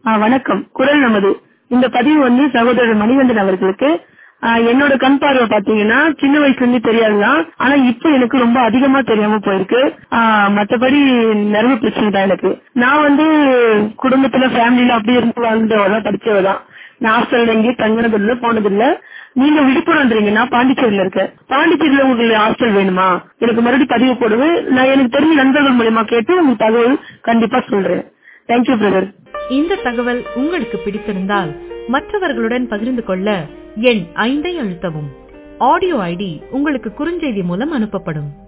ஆ, வணக்கம் குரல் நமது இந்த பதிவு வந்து சகோதரர் மணிகண்டன் அவர்களுக்கு ஆ, என்னோட கண் பார்வை பாத்தீங்கன்னா சின்ன வயசுல இருந்து தெரியாதுதான் ஆனா இப்ப எனக்கு ரொம்ப அதிகமா தெரியாம போயிருக்கு ஆ, மத்தபடி நிறைய பிரச்சனை தான் எனக்கு நான் வந்து குடும்பத்துல ஃபேமிலில அப்படி இருந்து வாழ்ந்தவதான் படிச்சவதான் நான் ஹாஸ்டல்ல எங்கேயும் தங்கினது இல்ல போனது இல்ல நீங்க விழுப்புரம்ன்றீங்க நான் பாண்டிச்சேரியில இருக்கேன் பாண்டிச்சேரியில உங்களுக்கு ஹாஸ்டல் வேணுமா எனக்கு மறுபடியும் பதிவு போடுவேன் நான் எனக்கு தெரிஞ்ச நண்பர்கள் மூலியமா கேட்டு உங்களுக்கு தகவல் கண்டிப்பா சொல்றேன் தேங்க்யூ பிரதர் இந்த தகவல் உங்களுக்கு பிடித்திருந்தால் மற்றவர்களுடன் பகிர்ந்து கொள்ள எண் ஐந்தை அழுத்தவும் ஆடியோ ஐடி உங்களுக்கு குறுஞ்செய்தி மூலம் அனுப்பப்படும்